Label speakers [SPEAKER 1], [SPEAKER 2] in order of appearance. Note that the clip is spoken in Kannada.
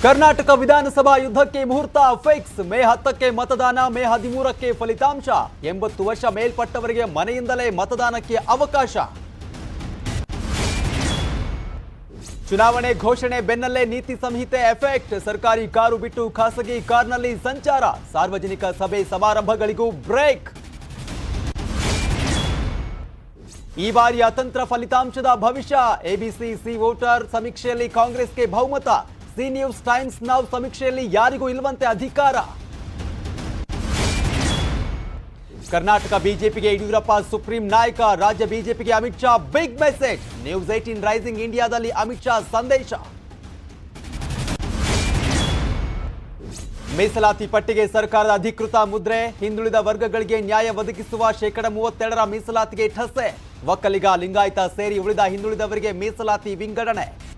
[SPEAKER 1] ಕರ್ನಾಟಕ ವಿಧಾನಸಭಾ ಯುದ್ಧಕ್ಕೆ ಮುಹೂರ್ತ ಫಿಕ್ಸ್ ಮೇ ಹತ್ತಕ್ಕೆ ಮತದಾನ ಮೇ ಹದಿಮೂರಕ್ಕೆ ಫಲಿತಾಂಶ ಎಂಬತ್ತು ವರ್ಷ ಮೇಲ್ಪಟ್ಟವರಿಗೆ ಮನೆಯಿಂದಲೇ ಮತದಾನಕ್ಕೆ ಅವಕಾಶ ಚುನಾವಣೆ ಘೋಷಣೆ ಬೆನ್ನಲ್ಲೇ ನೀತಿ ಸಂಹಿತೆ ಎಫೆಕ್ಟ್ ಸರ್ಕಾರಿ ಕಾರು ಬಿಟ್ಟು ಖಾಸಗಿ ಕಾರ್ನಲ್ಲಿ ಸಂಚಾರ ಸಾರ್ವಜನಿಕ ಸಭೆ ಸಮಾರಂಭಗಳಿಗೂ ಬ್ರೇಕ್ ಈ ಬಾರಿ ಅತಂತ್ರ ಫಲಿತಾಂಶದ ಭವಿಷ್ಯ ಎಬಿಸಿ ಸಿ ವೋಟರ್ ಸಮೀಕ್ಷೆಯಲ್ಲಿ ಕಾಂಗ್ರೆಸ್ಗೆ ಬಹುಮತ ಸಿ ನ್ಯೂಸ್ ಟೈಮ್ಸ್ ನಾವು ಸಮೀಕ್ಷೆಯಲ್ಲಿ ಯಾರಿಗೂ ಇಲ್ವಂತೆ ಅಧಿಕಾರ ಕರ್ನಾಟಕ ಬಿಜೆಪಿಗೆ ಯಡಿಯೂರಪ್ಪ ಸುಪ್ರೀಂ ನಾಯಕ ರಾಜ್ಯ ಬಿಜೆಪಿಗೆ Amit Shah big message news eighteen rising ಇಂಡಿಯಾದಲ್ಲಿ ಅಮಿತ್ ಶಾ ಸಂದೇಶ ಮೀಸಲಾತಿ ಪಟ್ಟಿಗೆ ಸರ್ಕಾರದ ಅಧಿಕೃತ ಮುದ್ರೆ ಹಿಂದುಳಿದ ವರ್ಗಗಳಿಗೆ ನ್ಯಾಯ ಒದಗಿಸುವ ಶೇಕಡ ಮೂವತ್ತೆರಡರ ಮೀಸಲಾತಿಗೆ ಠಸೆ ಒಕ್ಕಲಿಗ ಲಿಂಗಾಯತ ಸೇರಿ ಉಳಿದ ಹಿಂದುಳಿದವರಿಗೆ ಮೀಸಲಾತಿ ವಿಂಗಡಣೆ